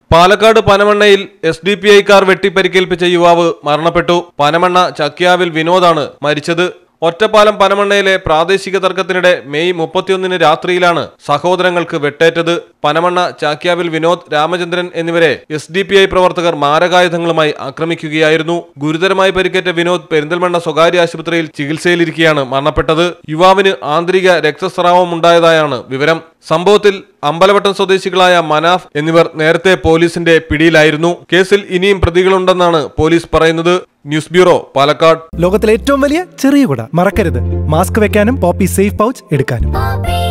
പാലക്കാട് പനമണ്ണയിൽ S D P I കാർ വെട്ടിപ്പരിക്കേൽപ്പിച്ച യുവാവ് മരണപ്പെട്ടു പനമണ്ണ ചക്കിയാവിൽ വിനോദാണ് മരിച്ചത് ഒറ്റപ്പാലം പനമണ്ണയിലെ പ്രാദേശിക തർക്കത്തിനിടെ മെയ് മുപ്പത്തിയൊന്നിന് രാത്രിയിലാണ് സഹോദരങ്ങൾക്ക് വെട്ടേറ്റത് പനമണ്ണ ചാക്യാവിൽ വിനോദ് രാമചന്ദ്രൻ എന്നിവരെ എസ് ഡി പി ഐ പ്രവർത്തകർ മാരകായുധങ്ങളുമായി ആക്രമിക്കുകയായിരുന്നു ഗുരുതരമായി പരിക്കേറ്റ വിനോദ് പെരിന്തൽമണ്ണ സ്വകാര്യ ആശുപത്രിയിൽ ചികിത്സയിലിരിക്കെയാണ് മരണപ്പെട്ടത് യുവാവിന് ആന്തരിക രക്തസ്രാവം ഉണ്ടായതായാണ് വിവരം സംഭവത്തിൽ അമ്പലവട്ടം സ്വദേശികളായ മനാഫ് എന്നിവർ നേരത്തെ പോലീസിന്റെ പിടിയിലായിരുന്നു കേസിൽ ഇനിയും പ്രതികളുണ്ടെന്നാണ് പോലീസ് പറയുന്നത് ന്യൂസ് ബ്യൂറോ പാലക്കാട് ലോകത്തിലെ ഏറ്റവും വലിയ ചെറിയ കുട മറക്കരുത് മാസ്ക് വെക്കാനും പോപ്പി സേഫ് പൗച്ച് എടുക്കാനും Poppy